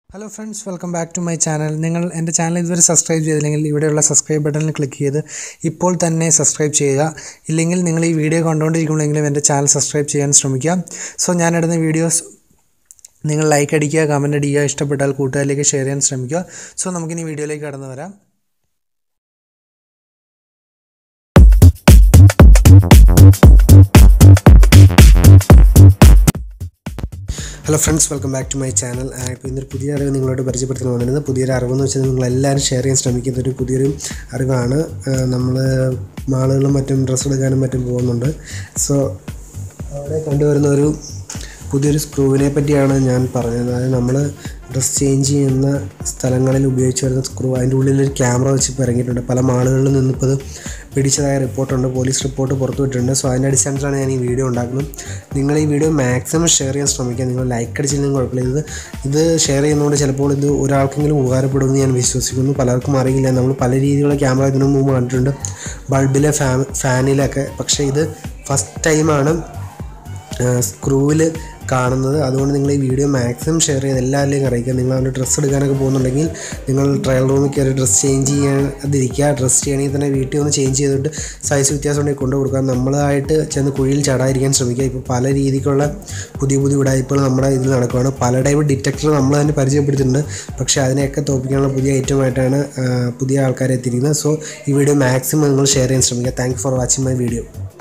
hello friends welcome back to my channel നിങ്ങൾ എൻ്റെ channel ഇതുവരെ സബ്സ്ക്രൈബ് ചെയ്തില്ലെങ്കിൽ ഇവിടെയുള്ള സബ്സ്ക്രൈബ് ബട്ടണിൽ ക്ലിക്ക് ചെയ്ത് ഇപ്പോൾ തന്നെ സബ്സ്ക്രൈബ് ചെയ്യുക ഇല്ലെങ്കിൽ നിങ്ങൾ ഈ വീഡിയോ കണ്ടുകൊണ്ടിരിക്കുമ്പോഴെങ്കിലും എൻ്റെ ചാനൽ സബ്സ്ക്രൈബ് ചെയ്യാൻ ശ്രമിക്കുക സോ ഞാനിടുന്ന വീഡിയോസ് നിങ്ങൾ ലൈക്ക് അടിക്കുക കമൻറ്റ് അടിക്കുക ഇഷ്ടപ്പെട്ടാൽ കൂട്ടുകാരിലേക്ക് ഷെയർ ചെയ്യാൻ ശ്രമിക്കുക സോ നമുക്കിനി വീഡിയോയിലേക്ക് കടന്നു വരാം hello friends welcome back to my channel ഇപ്പോൾ ഇന്നൊരു പുതിയ അറിവ് നിങ്ങളോട് പരിചയപ്പെടുത്താൻ വന്നിരുന്നത് പുതിയൊരു അറിവെന്ന് വെച്ചാൽ നിങ്ങളെല്ലാവരും ഷെയർ ചെയ്യാൻ ശ്രമിക്കുന്ന ഒരു പുതിയൊരു അറിവാണ് നമ്മൾ മാളുകളും മറ്റും ഡ്രസ്സ് എടുക്കാനും മറ്റും പോകുന്നുണ്ട് സോ അവിടെ കണ്ടുവരുന്ന ഒരു പുതിയൊരു സ്ക്രൂവിനെ പറ്റിയാണ് ഞാൻ പറഞ്ഞത് അതായത് നമ്മൾ ഡ്രസ്സ് ചേഞ്ച് ചെയ്യുന്ന സ്ഥലങ്ങളിൽ ഉപയോഗിച്ച് വരുന്ന സ്ക്രൂ അതിൻ്റെ ഉള്ളിൽ ഒരു ക്യാമറ വെച്ച് ഇപ്പോൾ ഇറങ്ങിയിട്ടുണ്ട് പല മാളുകളിൽ നിന്നിപ്പോൾ ഇത് പിടിച്ചതായ റിപ്പോർട്ടുണ്ട് പോലീസ് റിപ്പോർട്ട് പുറത്തു വിട്ടിട്ടുണ്ട് സോ അതിൻ്റെ അടിസ്ഥാനത്തിലാണ് ഞാൻ ഈ വീഡിയോ ഉണ്ടാക്കുന്നത് നിങ്ങൾ ഈ വീഡിയോ മാക്സിമം ഷെയർ ചെയ്യാൻ ശ്രമിക്കുക നിങ്ങൾ ലൈക്ക് അടിച്ചില്ലെങ്കിൽ കുഴപ്പമില്ല ഇത് ഇത് ഷെയർ ചെയ്യുന്നതുകൊണ്ട് ചിലപ്പോൾ ഇത് ഒരാൾക്കെങ്കിലും ഉപകാരപ്പെടുമെന്ന് ഞാൻ വിശ്വസിക്കുന്നു പലർക്കും അറിയില്ല നമ്മൾ പല രീതിയിലുള്ള ക്യാമറ ഇതിനു മുമ്പ് കണ്ടിട്ടുണ്ട് ബൾബിലെ ഫാൻ ഫാനിലൊക്കെ പക്ഷേ ഇത് ഫസ്റ്റ് ടൈമാണ് സ്ക്രൂവിൽ കാണുന്നത് അതുകൊണ്ട് നിങ്ങൾ ഈ വീഡിയോ മാക്സിമം ഷെയർ ചെയ്ത് എല്ലാവരിലേക്കും അറിയിക്കുക നിങ്ങൾ അവൻ്റെ ഡ്രസ്സ് എടുക്കാനൊക്കെ പോകുന്നുണ്ടെങ്കിൽ നിങ്ങൾ ട്രയൽ റൂമിൽ കയറി ഡ്രസ്സ് ചേഞ്ച് ചെയ്യാതിരിക്കുക ഡ്രസ്സ് ചെയ്യണമെങ്കിൽ തന്നെ വീട്ടിൽ ഒന്ന് ചേഞ്ച് ചെയ്തിട്ട് സൈസ് വ്യത്യാസം ഉണ്ടെങ്കിൽ കൊണ്ടു കൊടുക്കുക നമ്മളായിട്ട് ചെന്ന് കുഴിയിൽ ചാടാതിരിക്കാൻ ശ്രമിക്കുക ഇപ്പോൾ പല രീതിക്കുള്ള പുതിയ പുതിയ ഉടായ്പകൾ നമ്മുടെ ഇതിൽ നടക്കുകയാണ് പല ടൈപ്പ് ഡിറ്റക്ടർ നമ്മൾ തന്നെ പരിചയപ്പെടുത്തിയിട്ടുണ്ട് പക്ഷേ അതിനെയൊക്കെ തോപ്പിക്കാനുള്ള പുതിയ ഐറ്റമായിട്ടാണ് പുതിയ ആൾക്കാർ എത്തിയിരിക്കുന്നത് സോ ഈ വീഡിയോ മാക്സിമം നിങ്ങൾ ഷെയർ ചെയ്യാൻ ശ്രമിക്കുക thank for watching my video